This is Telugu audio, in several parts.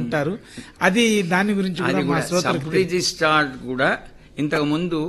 ఉంటారు అది దాని గురించి అది కూడా మా కూడా శ్రోతలకు సబ్ రిజిస్ట్రార్ కూడా ఇంతకు ముందు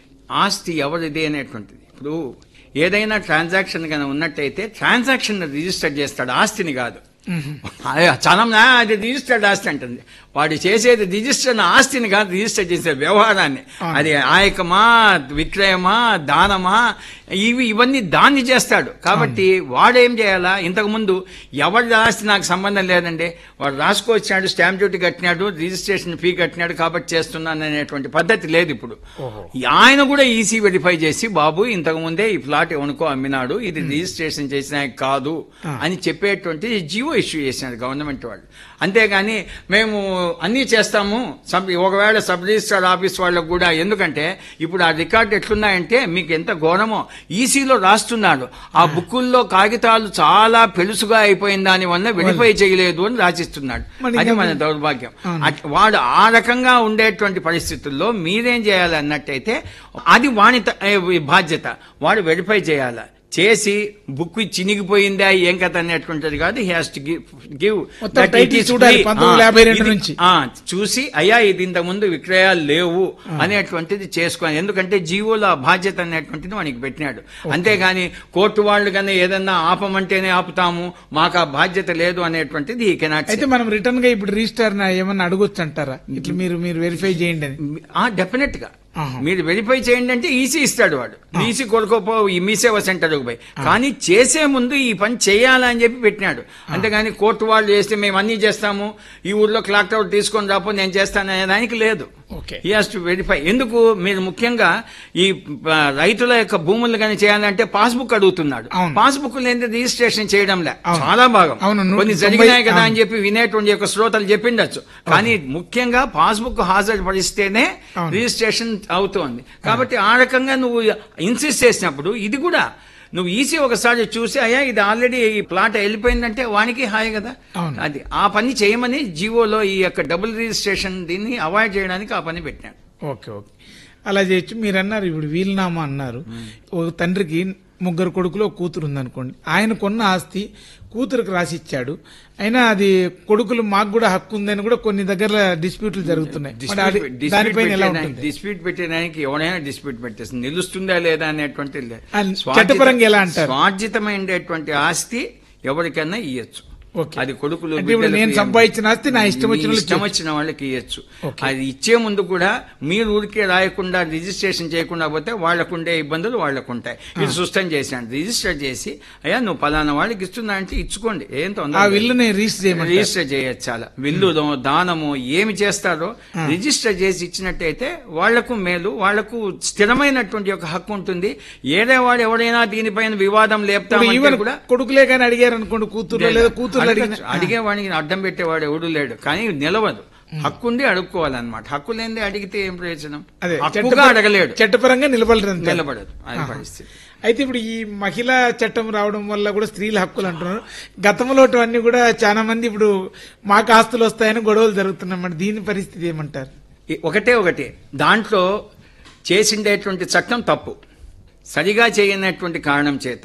ఆస్తి ఎవరిది అనేటువంటిది ఇప్పుడు ఏదైనా ట్రాన్సాక్షన్ కనుక ఉన్నట్టయితే ట్రాన్సాక్షన్ రిజిస్టర్ చేస్తాడు ఆస్తిని కాదు అదే చాలా మంది, "ఆ, అది రిజిస్టర్డ్ ఆస్తి అంటుంది వాడు చేసేది రిజిస్టర్ ఆస్తిని కాదు రిజిస్టర్ చేసే వ్యవహారాన్ని అవును. అది ఆయకమా విక్రయమా దానమా ఇవి ఇవన్నీ దాన్ని చేస్తాడు కాబట్టి వాడేం చేయాలా ఇంతకు ముందు ఎవరి ఆస్తి నాకు సంబంధం లేదండి వాడు రాసుకొచ్చాడు స్టాంప్ డ్యూటీ కట్టినాడు రిజిస్ట్రేషన్ ఫీ కట్టినాడు కాబట్టి చేస్తున్నాను అనేటువంటి పద్ధతి లేదు ఇప్పుడు ఓహో. ఆయన కూడా ఈసీ వెరిఫై చేసి బాబు ఇంతకు ముందే ఈ ప్లాట్ ఎవనుకో అమ్మినాడు ఇది రిజిస్ట్రేషన్ చేసిన కాదు ఆ. అని చెప్పేటువంటి జీవో ఇష్యూ చేసినారు గవర్నమెంట్ వాళ్ళు అంతేగాని మేము అన్నీ చేస్తాము సబ్ ఒకవేళ సబ్ రిజిస్ట్రార్ ఆఫీస్ వాళ్ళకు కూడా ఎందుకంటే ఇప్పుడు ఆ రికార్డు ఎట్లున్నాయంటే మీకు ఎంత ఘోరమో ఈసీలో రాస్తున్నాడు ఆ బుక్కుల్లో కాగితాలు చాలా పెలుసుగా అయిపోయిన దాని వల్ల వెరిఫై చేయలేదు అని రాసిస్తున్నాడు మరి అది ఇంకా మన దౌర్భాగ్యం అవును. అట్- వాడు ఆ రకంగా ఉండేటువంటి పరిస్థితుల్లో మీరేం చేయాలి అన్నట్టయితే అది వాణి త- ఏ, బాధ్యత వాడు వెరిఫై చేయాలి చేసి బుక్ చినిగిపోయిందా ఏం కథ అనేటువంటిది కాదు హీ హాస్ టు గివ్ మొత్తం title చూడాలి, 1952 నుంచి. చూసి అయ్యా ఇది ఇంత ముందు విక్రయాలు లేవు అనేటువంటిది చేసుకోవాలి ఎందుకంటే జీవోలో ఆ బాధ్యత అనేటువంటిది మనకి పెట్టినాడు అంతేగాని కోర్టు వాళ్ళు కానీ ఏదన్నా ఆపమంటేనే ఆపుతాము మాకు ఆ బాధ్యత లేదు అనేటువంటిది ఈ కెనాట్ అయితే మనం రిటర్న్ గా ఇప్పుడు రిజిస్టర్ ఏమన్నా అడగొచ్చు అంటారా ఇట్లా మీరు మీరు వెరిఫై చేయండి అని డెఫినెట్ గా ఆహా. మీరు వెరిఫై చేయండి అంటే ఈసీ ఇస్తాడు వాడు ఈసీ కొడుకోపో ఈ మీ సేవ సెంటర్ పోయి కానీ చేసే ముందు ఈ పని చేయాలని చెప్పి పెట్టినాడు అంతేగాని కోర్టు వాళ్ళు చేస్తే మేము అన్ని చేస్తాము ఈ ఊర్లో క్లాక్ టవర్ తీసుకొని రాపో నేను చేస్తాను అనే దానికి లేదు ఓకే ఈ హాస్ టు వెరిఫై ఎందుకు మీరు ముఖ్యంగా ఈ ఆ, రైతుల యొక్క భూములు కానీ చేయాలంటే పాస్బుక్ అడుగుతున్నాడు అవును. పాస్బుక్ లేని రిజిస్ట్రేషన్ చేయడంలే అవును. చాలా భాగం అవును, నూట కొన్ని తొంభై- జరిగినాయి కదా అని అవును. చెప్పి వినేటువంటి యొక్క శ్రోతలు చెప్పిండొచ్చు కానీ ముఖ్యంగా పాస్బుక్ హాజరు పరిస్తేనే అవును. రిజిస్ట్రేషన్ అవుతోంది కాబట్టి ఆ రకంగా నువ్వు ఇన్సిస్ట్ చేసినప్పుడు ఇది కూడా నువ్వు ఈసీ ఒకసారి చూసి అయ్యా ఇది ఆల్రెడీ ఈ ప్లాట్ వెళ్ళిపోయిందంటే వానికి హాయ్ కదా అవును. అది ఆ పని చేయమని జీవోలో ఈ యొక్క డబుల్ రిజిస్ట్రేషన్ దీన్ని అవాయిడ్ చేయడానికి ఆ పని పెట్టినాడు ఓకే ఓకే అలా చేయొచ్చు మీరు అన్నారు ఇప్పుడు వీలునామా అన్నారు ఒక తండ్రికి ముగ్గురు కొడుకులు ఒక కూతురు ఉందనుకోండి ఆయన కొన్న ఆస్తి కూతురుకు రాసిచ్చాడు అయినా అది కొడుకులు మాకు కూడా హక్కు ఉందని కూడా కొన్ని దగ్గర డిస్ప్యూట్లు జరుగుతున్నాయి మరి అది- దానిపైన ఎలా ఉంటుంది డిస్ప్యూట్ పెట్టేదానికి ఎవరైనా డిస్ప్యూట్ పెట్టేస్తుంది నిలుస్తుందా లేదా అనేటువంటి లే- అండ్ స్వార్జిత- చట్టపరంగా ఎలా అంటారు? స్వార్జితమైనటువంటి ఆస్తి ఎవరికైనా ఇయ్యొచ్చు ఓకే. అది కొడుకులు అంటే ఇప్పుడు నేను బిడ్డలకు సంపాదించిన ఆస్తి నా ఇష్టం వచ్చిన మీ వాళ్ళకి ఇష్టం వచ్చిన వాళ్ళకి ఇవ్వచ్చు ఓకే. అది ఇచ్చే ముందు కూడా మీరు ఊరికే రాయకుండా రిజిస్ట్రేషన్ చేయకుండా పోతే వాళ్ళకు ఉండే ఇబ్బందులు వాళ్ళకు ఉంటాయి ఇది సుష్టం చేశాను రిజిస్టర్ చేసి అయ్యా నువ్వు పలానా వాళ్ళకి ఇస్తున్నా అంటే ఇచ్చుకోండి ఏం ఆ తొందర లేదు. విల్లుని రిజిస్టర్ చేయమంటారు రిజిస్టర్ చేయొచ్చు చాలా విల్లుదో దానము ఏమి చేస్తారో రిజిస్టర్ చేసి ఇచ్చినట్టయితే వాళ్లకు మేలు వాళ్లకు స్థిరమైనటువంటి ఒక హక్కు ఉంటుంది ఏదే వాడు ఎవరైనా దీనిపైన వివాదం ఇప్పుడు లేపుతామంటే ఈవెన్ కూడా కొడుకులే కానీ అడిగారు అనుకోండి కూతురు లేదా కూతురు అడిగిన అడగచ్చు. అడిగేవాడికి అడ్డం పెట్టేవాడు ఎవడు లేడు కానీ నిలవదు హక్కుండి అడుక్కోవాలన్నమాట హక్కు లేనిదే అడిగితే ఏం ప్రయోజనం అదే హక్కుగా చట్టపర- అడగలేడు చట్టపరంగా నిలబడరు అంతే. నిలబడదు అది పరిస్థితి అయితే ఇప్పుడు ఈ మహిళా చట్టం రావడం వల్ల కూడా స్త్రీల హక్కులు అంటున్నారు గతంలో అన్ని కూడా చాలా మంది ఇప్పుడు మాకు ఆస్తులు వస్తాయని గొడవలు జరుగుతున్నాయి దీని పరిస్థితి ఏమంటారు ఈ- ఒకటే ఒకటి దాంట్లో చేసిండేటువంటి చట్టం తప్పు సరిగా చేయనటువంటి కారణం చేత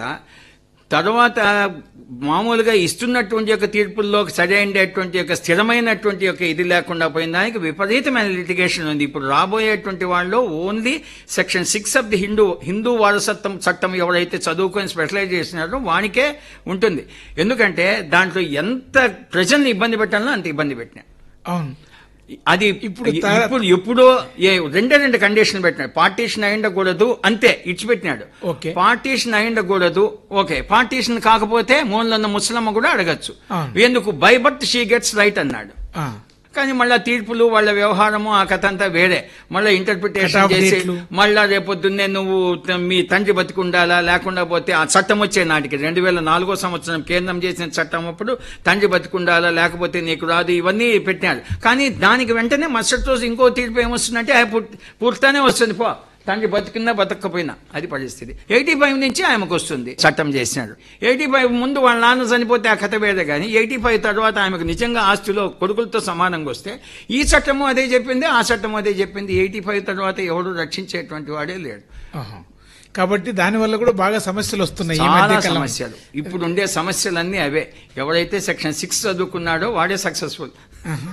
తర్వాత మామూలుగా ఇస్తున్నటువంటి యొక్క తీర్పుల్లో సరైనటువంటి యొక్క స్థిరమైనటువంటి యొక్క ఇది లేకుండా పోయిన దానికి విపరీతమైన లిటిగేషన్ ఉంది ఇప్పుడు రాబోయేటువంటి వాళ్ళు only section six of the Hindu Hindu వారసత్వం చట్టం ఎవరైతే చదువుకొని స్పెషలైజ్ చేసినారో వానికే ఉంటుంది ఎందుకంటే దాంట్లో ఎంత ప్రజల్ని ఇబ్బంది పెట్టాలో అంత ఇబ్బంది పెట్టినా అవును అది ఇప్పుడు ఇప్పుడు తా- ఇప్పుడు ఎప్పుడో ఏ రెండే రెండు కండిషన్ పెట్టినాడు పార్టీషన్ అయిండకూడదు అంతే ఇచ్చిపెట్టినాడు ఓకే. పార్టీషన్ అయిండకూడదు ఓకే పార్టీషన్ కాకపోతే మూలన్న ముసలమ్మ కూడా అడగచ్చు అవును. ఎందుకు by birth she gets right అన్నాడు ఆ, కానీ మళ్ళా తీర్పులు వాళ్ళ వ్యవహారము ఆ కథ అంతా వేరే మళ్ళీ Cut ఇంటర్ప్రిటేషన్ off చేసి dateలు. మళ్ళా రేపొద్దున్నే నువ్వు త- మీ తండ్రి బతికుండాలా లేకుండా పోతే ఆ చట్టం వచ్చే నాటికి రెండు వేల నాలుగో సంవత్సరం కేంద్రం చేసిన చట్టం అప్పుడు తండ్రి బతికుండాలా లేకపోతే నీకు రాదు ఇవన్నీ పెట్టినాడు కానీ దానికి వెంటనే మరుసటి రోజు ఇంకో తీర్పు ఏమొస్తుందంటే ఆయన పుట్- పుడతానే వస్తుంది పో తండ్రి బతికినా బతకపోయినా అది పరిస్థితి ఎయిటీ ఫైవ్ నుంచి ఆమెకు వస్తుంది చట్టం చేసినాడు ఎయిటీ ఫైవ్ ముందు వాళ్ళ నాన్న చనిపోతే ఆ కథ వేరే కానీ ఎయిటీ ఫైవ్ తర్వాత ఆమెకు నిజంగా ఆస్తిలో కొడుకులతో సమానంగా వస్తే ఈ చట్టము అదే చెప్పింది ఆ చట్టము అదే చెప్పింది ఎయిటీ ఫైవ్ తర్వాత ఎవడు రక్షించేటువంటి వాడే లేడు ఆహా. కాబట్టి దాని వల్ల కూడా బాగా సమస్యలు వస్తున్నాయి ఈ చాలా మధ్య కాలం సమస్యలు ఇప్పుడు ఉండే సమస్యలన్నీ అవే ఎవరైతే సెక్షన్ సిక్స్ చదువుకున్నాడో వాడే సక్సెస్ఫుల్ ఆహా.